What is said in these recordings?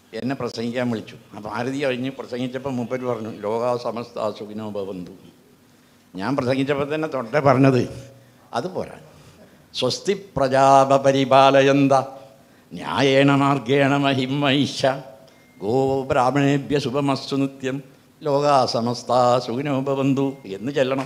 എന്നെ പ്രസംഗിക്കാൻ വിളിച്ചു അപ്പോൾ ഭാരതി കഴിഞ്ഞ് പ്രസംഗിച്ചപ്പോൾ മൂപ്പര് പറഞ്ഞു ലോക സമസ്ത സുഖിനോ ഭവന്തു ഞാൻ പ്രസംഗിച്ചപ്പോൾ തന്നെ തൊട്ടേ പറഞ്ഞത് അത് പോരാ സ്വസ്തി പ്രജാപരിപാലയന്ത ന്യായേണ മാർഗേണ മഹിമൈഷ ഗോ ബ്രാഹ്മണേഭ്യ ശുഭമസ്തു നിത്യം ലോക സമസ്ത സുഖിനോ ഭവന്തു എന്ന് ചെല്ലണം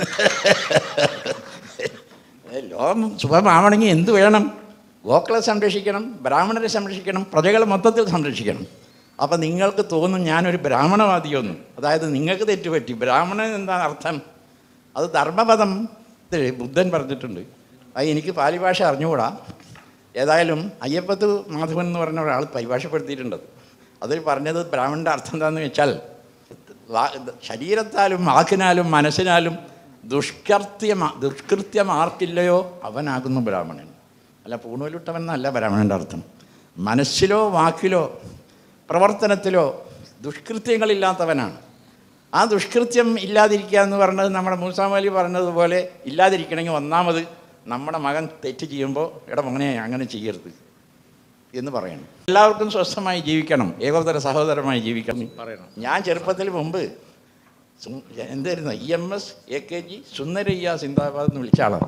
ഏ, ലോകം ശുഭമാവണമെങ്കിൽ എന്ത് വേണം ഗോക്കളെ സംരക്ഷിക്കണം ബ്രാഹ്മണരെ സംരക്ഷിക്കണം പ്രജകളെ മൊത്തത്തിൽ സംരക്ഷിക്കണം അപ്പം നിങ്ങൾക്ക് തോന്നും ഞാനൊരു ബ്രാഹ്മണവാദിയൊന്നും അതായത് നിങ്ങൾക്ക് തെറ്റുപറ്റി ബ്രാഹ്മണൻ എന്താണ് അർത്ഥം അത് ധർമ്മപദം ഇത് ബുദ്ധൻ പറഞ്ഞിട്ടുണ്ട് അത് എനിക്ക് പാലി ഭാഷ അറിഞ്ഞുകൂടാ ഏതായാലും അയ്യപ്പത്ത് മാധവൻ എന്ന് പറഞ്ഞ ഒരാൾ പരിഭാഷപ്പെടുത്തിയിട്ടുണ്ട് അത്. അതിൽ പറഞ്ഞത് ബ്രാഹ്മണൻ്റെ അർത്ഥം എന്താണെന്ന് വെച്ചാൽ വാ- ശരീരത്താലും വാക്കിനാലും മനസ്സിനാലും ദുഷ്കൃത്യം ദുഷ്കൃത്യം ആർക്കില്ലയോ അവനാകുന്നു ബ്രാഹ്മണൻ അല്ല പൂണൂലുട്ടവൻ എന്നല്ല ബ്രാഹ്മണൻ്റെ അർത്ഥം മനസ്സിലോ വാക്കിലോ പ്രവർത്തനത്തിലോ ദുഷ്കൃത്യങ്ങളില്ലാത്തവനാണ് ആ ദുഷ്കൃത്യം ഇല്ലാതിരിക്കുക എന്ന് പറഞ്ഞത് നമ്മുടെ മൂസാമലി പറഞ്ഞതുപോലെ ഇല്ലാതിരിക്കണമെങ്കിൽ ഒന്നാമത് നമ്മുടെ മകൻ തെറ്റ് ചെയ്യുമ്പോൾ എടാ മകനെ അങ്ങനെ ചെയ്യരുത് എന്ന് പറയണം എല്ലാവർക്കും സ്വസ്ഥമായി ജീവിക്കണം ഏകോദര സഹോദരമായി ജീവിക്കണം പറയണം ഞാൻ ചെറുപ്പത്തിൽ മുമ്പ് സു- എന്തായിരുന്നു E M S A K G Sundarayya സിന്ദാബാദ് എന്ന് വിളിച്ച ആളാണ്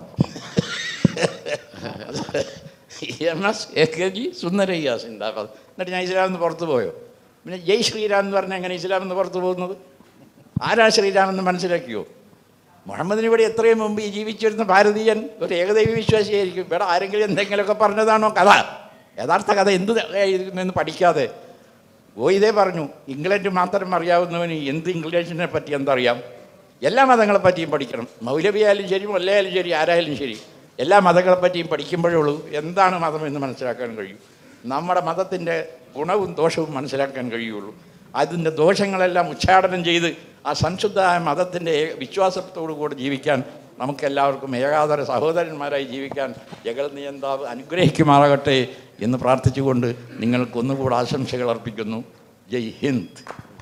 E M S A K G Sundarayya സിന്ദാബാദ് എന്നിട്ട് ഞാൻ ഇസ്ലാമിൽ നിന്ന് പുറത്തു പോയോ പിന്നെ ജയ് ശ്രീരാം എന്ന് പറഞ്ഞാൽ എങ്ങനെ ഇസ്ലാമിൽ നിന്ന് പുറത്തു പോകുന്നത് ആരാ ശ്രീരാം എന്ന് മനസ്സിലാക്കിയോ മുഹമ്മദിന് ഇവിടെ എത്രയും മുമ്പ് ഈ ജീവിച്ചിരുന്ന ഭാരതീയൻ ഒരു ഏകദൈവ വിശ്വാസിയായിരിക്കും ഇവിടെ ആരെങ്കിലും എന്തെങ്കിലുമൊക്കെ പറഞ്ഞതാണോ കഥ യഥാർത്ഥ കഥ എന്ത് എന്ന് പഠിക്കാതെ ഓ ഇതേ പറഞ്ഞു ഇംഗ്ലണ്ട് മാത്രം അറിയാവുന്നവന് എന്ത് ഇംഗ്ലീഷിനെ പറ്റി എന്തറിയാം എല്ലാ മതങ്ങളെ പറ്റിയും പഠിക്കണം മൗലവിയായാലും ശരി മൊല്ലയായാലും ശരി ആരായാലും ശരി എല്ലാ മതങ്ങളെ പറ്റിയും പഠിക്കുമ്പോഴേ ഉള്ളൂ എന്താണ് മതം എന്ന് മനസ്സിലാക്കാൻ കഴിയും നമ്മുടെ മതത്തിൻ്റെ ഗുണവും ദോഷവും മനസ്സിലാക്കാൻ കഴിയുള്ളൂ അതിൻ്റെ ദോഷങ്ങളെല്ലാം ഉച്ചാടനം ചെയ്ത് ആ സംശുദ്ധമായ മതത്തിൻ്റെ വിശ്വാസത്തോടു കൂടി ജീവിക്കാൻ നമുക്കെല്ലാവർക്കും ഏകാതര സഹോദരന്മാരായി ജീവിക്കാൻ ജഗൽ നിയന്താവ് അനുഗ്രഹിക്കുമാറാകട്ടെ എന്ന് പ്രാർത്ഥിച്ചുകൊണ്ട് നിങ്ങൾക്ക് ഒന്നുകൂടെ ആശംസകൾ അർപ്പിക്കുന്നു ജയ് ഹിന്ദ്